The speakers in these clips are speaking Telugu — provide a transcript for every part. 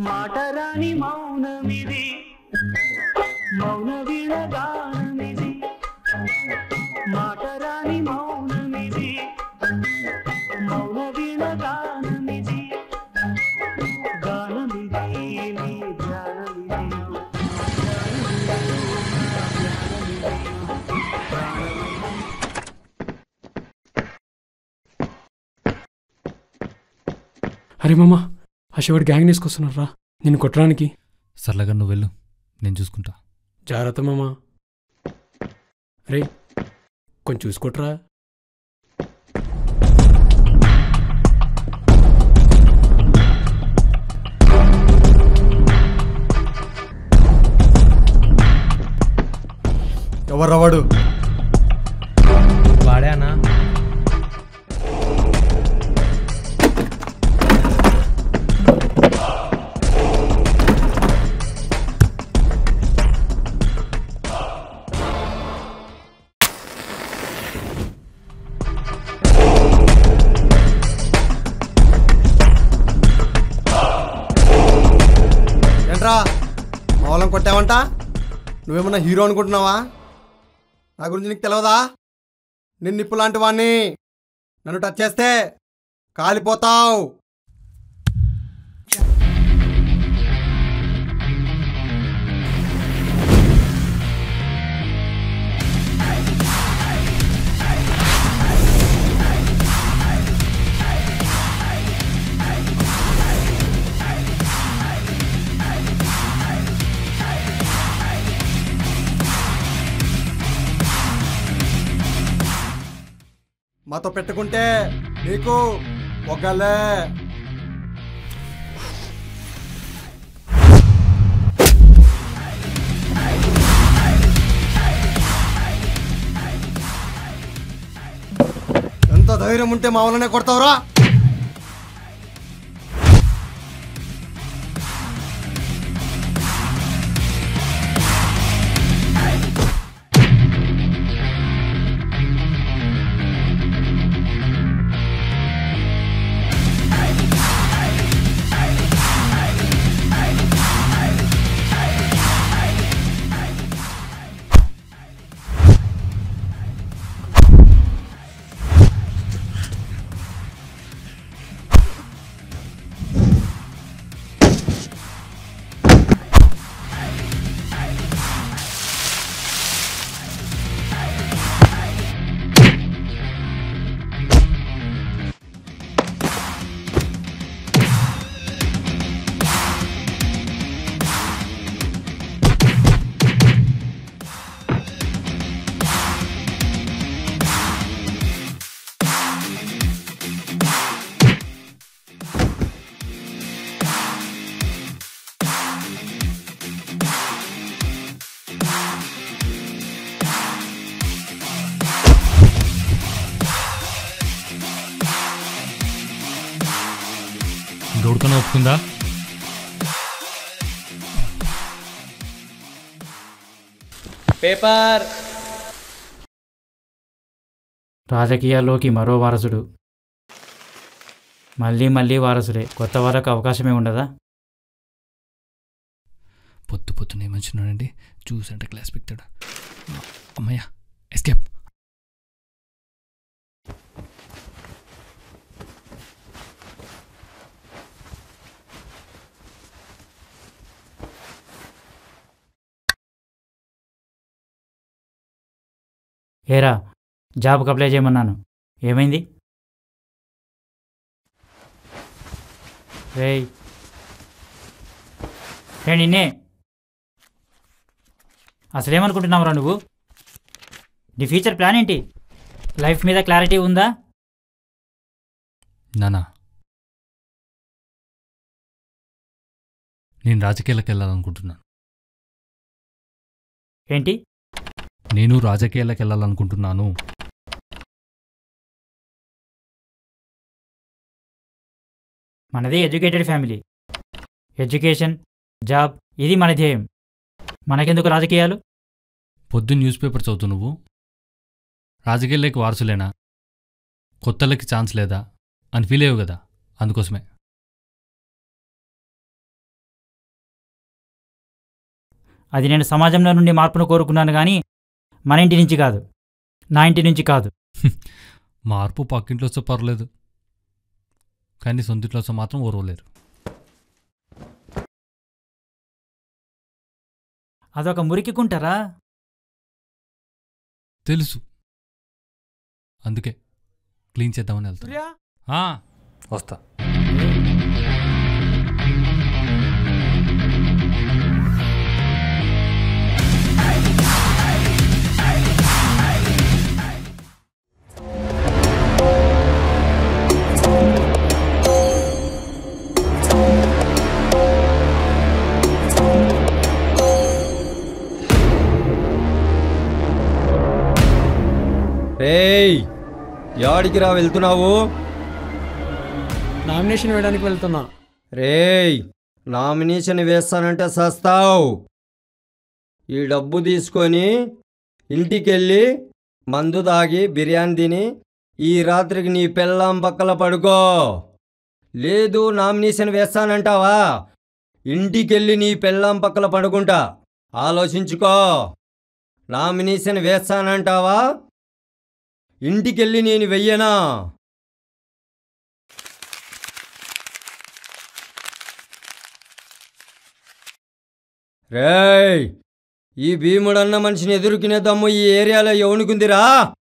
మాటరాని మౌనమిది మౌన విడగానమిది మాటరాని మౌనమిది మౌన విడగానమిది గానమిది నీ ధ్యానమిది అరే మామ ఆ శివుడు గ్యాంగ్ తీసుకొస్తున్నారా నిన్ను కొట్టడానికి సర్లేగా నువ్వు వెళ్ళు నేను చూసుకుంటా జాగ్రత్త మామ అరే కొంచెం చూసుకోట్రా ఎవర్రా వాడు వాడే అన్నా ఏంట్రా మా వాళ్ళని కొట్టావంట నువ్వేమన్నా హీరో అనుకుంటున్నావా నా గురించి నీకు తెలియదా నిన్ను నిప్పు లాంటి వాణ్ణి నన్ను టచ్ చేస్తే కాలిపోతావు మాతో పెట్టుకుంటే నీకు ఒకలే ఎంత ధైర్యం ఉంటే మా వాళ్ళనే కొడతావురా ఇంకెవరికైనా ఒప్పుకుందా పేపర్ రాజకీయాల్లోకి మరో వారసుడు మళ్ళీ మళ్ళీ వారసుడే కొత్త వారకు అవకాశమే ఉండదా పొద్దు పొద్దున ఏమంటున్నాడండి చూసంటే క్లాస్ పెక్తాడు అమ్మయ్య ఎస్కేప్ ఏరా జాబ్కి అప్లై చేయమన్నాను ఏమైంది రేయ్ రే నిన్నే అసలేమనుకుంటున్నావురా నువ్వు నీ ఫ్యూచర్ ప్లాన్ ఏంటి లైఫ్ మీద క్లారిటీ ఉందా నానా నేను రాజకీయాలకు వెళ్ళాలనుకుంటున్నాను ఏంటి నేను రాజకీయాలకు వెళ్ళాలనుకుంటున్నాను మనది ఎడ్యుకేటెడ్ ఫ్యామిలీ ఎడ్యుకేషన్ జాబ్ ఇది మన ధ్యేయం మనకెందుకు రాజకీయాలు పొద్దున్న న్యూస్ పేపర్ చదువుతూ నువ్వు రాజకీయాలకి వారసులేనా కొత్తలకి ఛాన్స్ లేదా అని ఫీల్ అయ్యావు కదా అందుకోసమే అది నేను సమాజంలో నుండి మార్పును కోరుకున్నాను కానీ మన ఇంటి నుంచి కాదు నా ఇంటి నుంచి కాదు మార్పు పక్కింట్లో వస్తే పర్లేదు కానీ సొంతింట్లో వస్తే మాత్రం ఓరవలేరు అదొక మురికికుంటారా తెలుసు అందుకే క్లీన్ చేద్దామని వెళ్తాను ఆ, వస్తా రేయ్ యాడికి రా వెళ్తున్నావు నామినేషన్ వేయడానికి వెళ్తున్నా రేయ్ నామినేషన్ వేస్తానంటే సస్తావు ఈ డబ్బు తీసుకొని ఇంటికెళ్ళి మందు తాగి బిర్యానీ తిని ఈ రాత్రికి నీ పెళ్ళాం పక్కల పడుకో లేదు నామినేషన్ వేస్తానంటావా ఇంటికెళ్ళి నీ పెళ్ళాం పక్కల పడుకుంటా ఆలోచించుకో నామినేషన్ వేస్తానంటావా ఇంటికెళ్ళి నేను వెయ్యనా రేయ్ ఈ భీముడన్న మనిషిని ఎదుర్కొనే దమ్ము ఈ ఏరియాలో ఎవనుకుందిరా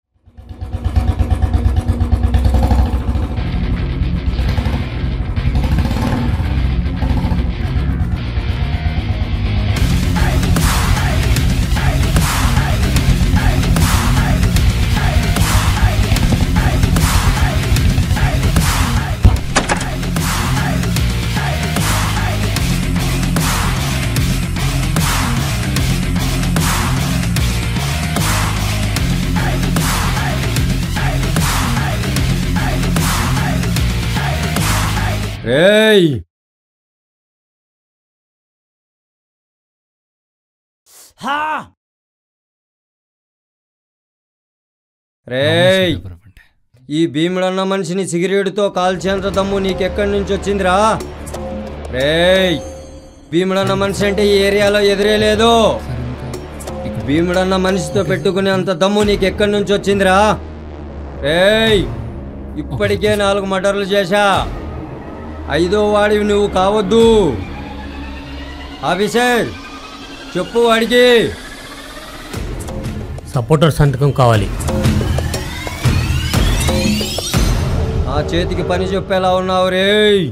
రేయ్ హా రేయ్ పేపర్ ఇవ్వండి. ఈ భీముడన్న మనిషిని సిగరెట్తో కాల్చేంత దమ్ము నీకెక్కడి నుంచి వచ్చిందిరా రేయ్ భీముడన్న మనిషి అంటే ఈ ఏరియాలో ఎదురే లేదు భీముడన్న మనిషితో పెట్టుకునే అంత దమ్ము నీకెక్కడి నుంచి వచ్చిందిరా రేయ్ ఇప్పటికే నాలుగు మటర్లు చేశా ఐదో వాడివి నువ్వు కావద్దు ఆఫీసర్ చెప్పు వాడికి సపోర్టర్ సంతకం కావాలి ఆ చేతికి పని చెప్పేలా ఉన్నావు రేయ్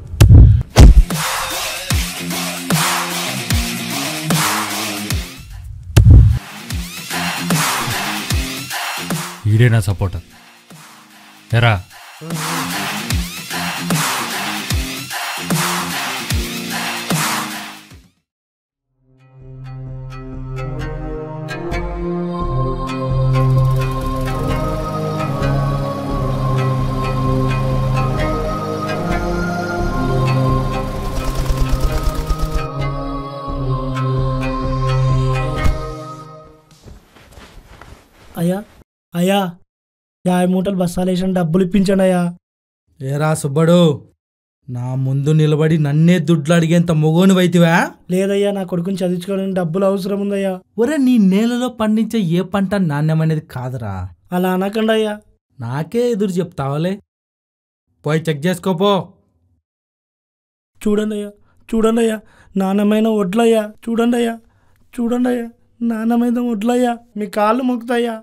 ఈడే నా సపోర్టర్ ఎరా అయ్యా అయ్యా యాభై మూటలు బస్సాలేసిన డబ్బులు ఇప్పించండి అయ్యా ఏరా సుబ్బడు నా ముందు నిలబడి నన్నే దుడ్లు అడిగేంత మొగోని వైతివా లేదయ్యా నా కొడుకుని చదివించుకోవడానికి డబ్బులు అవసరం ఉందయ్యా ఒరే నీ నేలలో పండించే ఏ పంట నాణ్యమైనది కాదురా అలా అనకండి అయ్యా నాకే ఎదురు చెప్తావలే పోయి చెక్ చేసుకోపో చూడండి అయ్యా చూడండి అయ్యా నాణ్యమైన వడ్లయ్యా చూడండి అయ్యా చూడండి అయ్యా నాణ్యమైన వడ్లయ్యా మీ కాళ్ళు మొక్కుతాయ్యా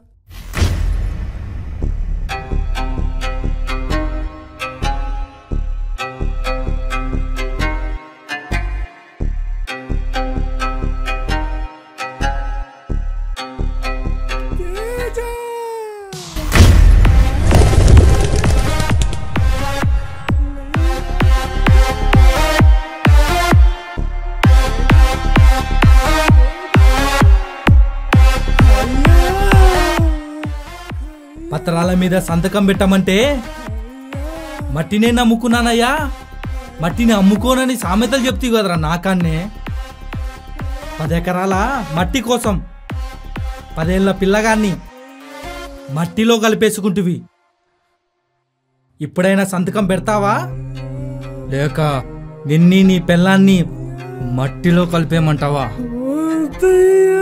పత్రాల మీద సంతకం పెట్టమంటే మట్టినే నమ్ముకున్నానయ్యా మట్టిని అమ్ముకోనని సామెతలు చెప్తీ కదరా నాకాన్నే పది ఎకరాల మట్టి కోసం పదేళ్ల పిల్లగాన్ని మట్టిలో కలిపేసుకుంటువి ఇప్పుడైనా సంతకం పెడతావా లేక నిన్ని నీ పిల్లాన్ని మట్టిలో కలిపేయమంటావా ముక్తయ్యా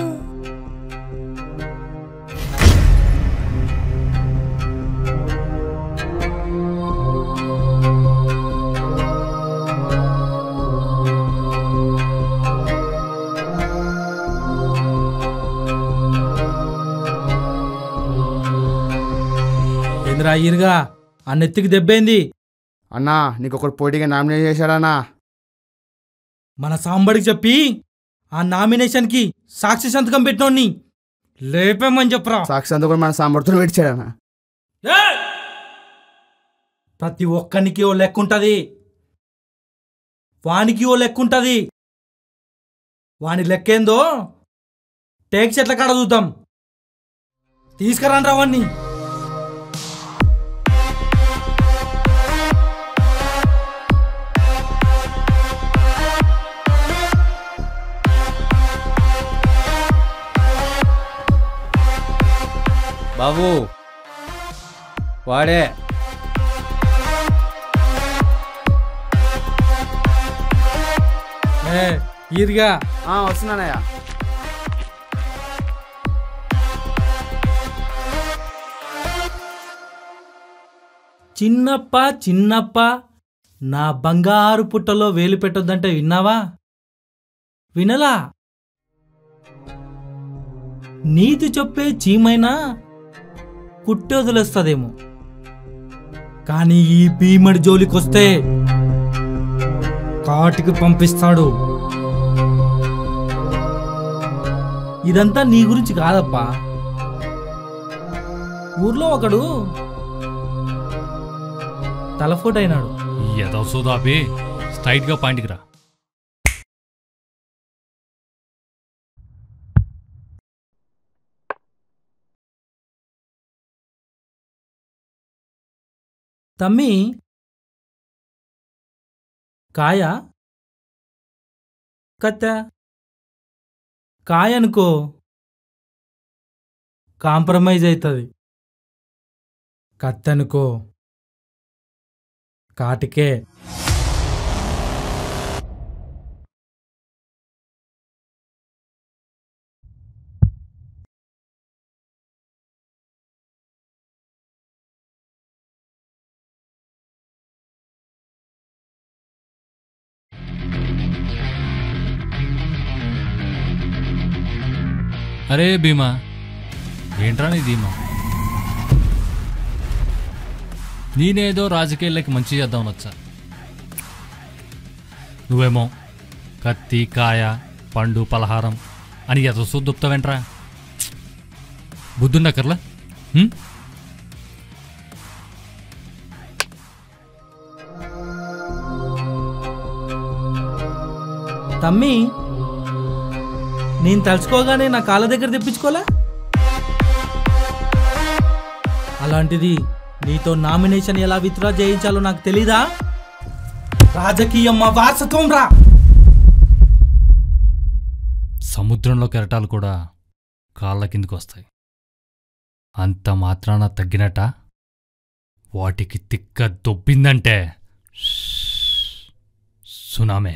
ఏంద్రా అయ్యిరుగా ఆ నెత్తికి దెబ్బేంది అన్నా నీకు ఒకటి పోటీగా నామినేట్ చేశాడన్నా మన సాంబడికి చెప్పి ఆ నామినేషన్కి సాక్షి సంతకం పెట్టినోడిని లేపేమని చెప్పరా సాక్షి అంతా కూడా మన సామర్థ్యం పెట్టాడన్నా ప్రతి ఒక్కనికి ఓ లెక్క ఉంటుంది వానికి ఓ లెక్క ఉంటుంది వాని లెక్కేందో టేక్ చెట్ల కాడ చూద్దాం తీసుకురాండ్రా వాణ్ణి బాబు వాడే ఏ ఈరిగా వస్తున్నానయ్యా చిన్నప్ప చిన్నప్ప నా బంగారు పుట్టలో వేలు పెట్టొద్దంటే విన్నావా వినలా నీతి చెప్పే చీమైనా కుట్టి వదిలేస్తుందేమో కానీ ఈ భీమడి జోలికొస్తే కాటికి పంపిస్తాడు ఇదంతా నీ గురించి కాదప్పా ఊర్లో ఒకడు తలఫోట్ అయినాడు ఏదో సూదాపి స్ట్రైట్గా పాయింట్కి రా తమ్మి కాయ కత్త కాయ అనుకో కాంప్రమైజ్ అవుతుంది కత్తనుకో కాటికే అరే భీమా ఏంట్రా నీ ధీమా నేనేదో రాజకీయాలకి మంచి చేద్దామని వచ్చా నువ్వేమో కత్తి కాయ పండు పలహారం అని ఎదో చూద్దుప్తావేంట్రా బుద్ధుండక్కర్లా హ్మ్? తమ్మి నేను తలుచుకోగానే నా కాళ్ళ దగ్గర తెప్పించుకోలే అలాంటిది నీతో నామినేషన్ ఎలా విత్డ్రా చేయించాలో నాకు తెలీదా రాజకీయం మా వారసత్వం రా సముద్రంలో కెరటాలు కూడా కాళ్ళ కిందకు వస్తాయి అంత మాత్రాన తగ్గినట్ట వాటికి తిక్క దొబ్బిందంటే సునామే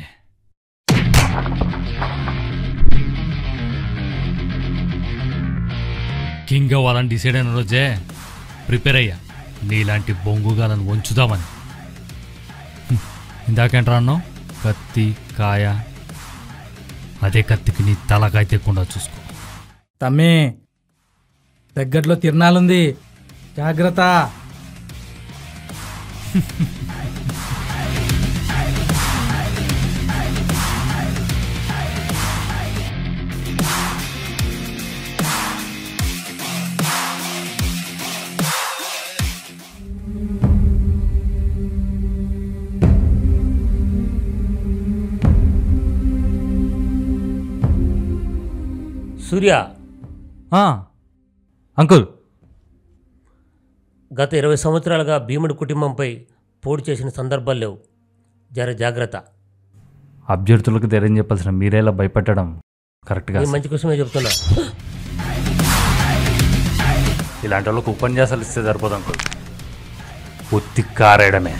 కింగ్ అవ్వాలని డిసైడ్ అయిన రోజే ప్రిపేర్ అయ్యా నీలాంటి బొంగుగాలను వంచుదామని హ్మ్. ఇందాకేంట్రా అన్నావు కత్తి కాయ అదే కత్తికి నీ తలకాయ తెక్కుండా చూసుకో తమ్మి దగ్గరలో తిరణాలుంది జాగ్రత్త సూర్య అంకుల్ గత ఇరవై సంవత్సరాలుగా భీముడి కుటుంబంపై పోటు చేసిన సందర్భాలు లేవు జర జాగ్రత్త అభ్యర్థులకు ధైర్యం చెప్పాల్సిన మీరేలా భయపెట్టడం కరెక్ట్గా నీ మంచి కోసమే చెప్తున్నా ఇలాంటి వాళ్ళకు ఉపన్యాసాలు ఇస్తే సరిపోదు అంకుల్ ఉత్తి కారేయడమే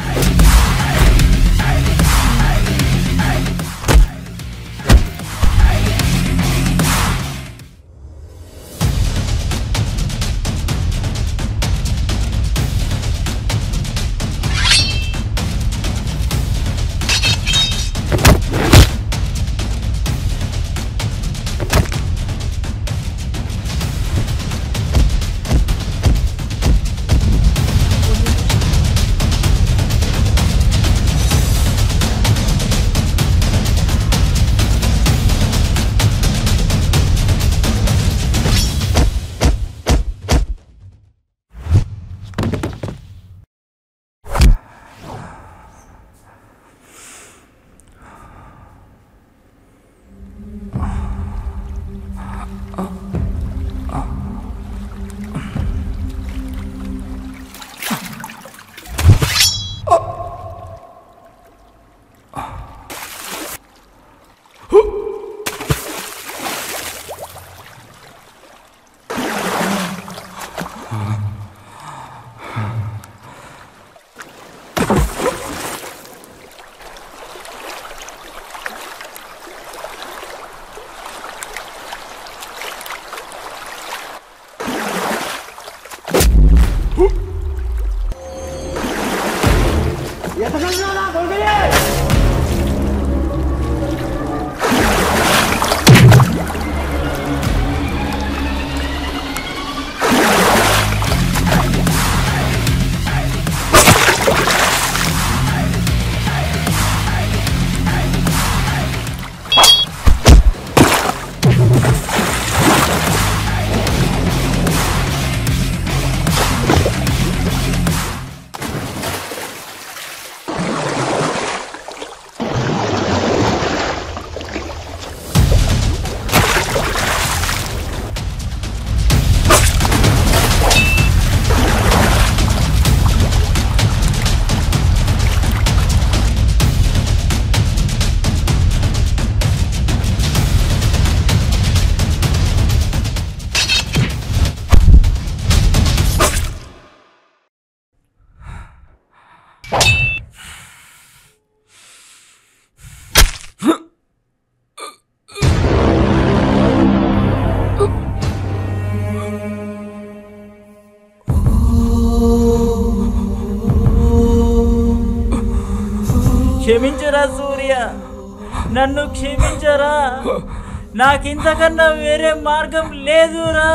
క్షమించరా సూర్య నన్ను క్షమించరా నాకింతకన్నా వేరే మార్గం లేదురా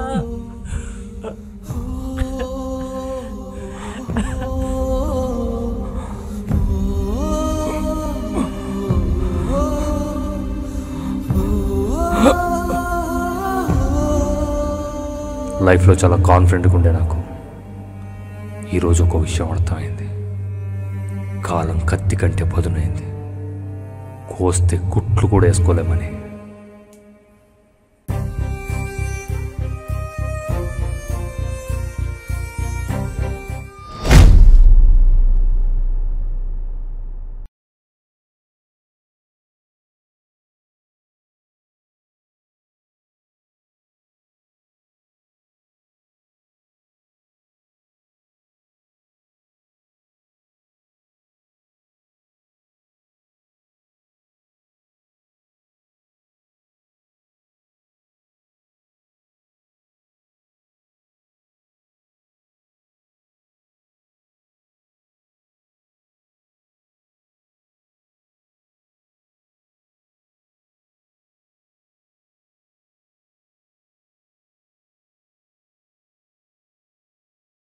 లైఫ్లో చాలా కాన్ఫిడెంట్గా ఉండే నాకు ఈరోజు ఒక విషయం అర్థమైంది కాలం కత్తి కంటే పదునైంది కోస్తే కుట్లు కూడా వేసుకోలేమని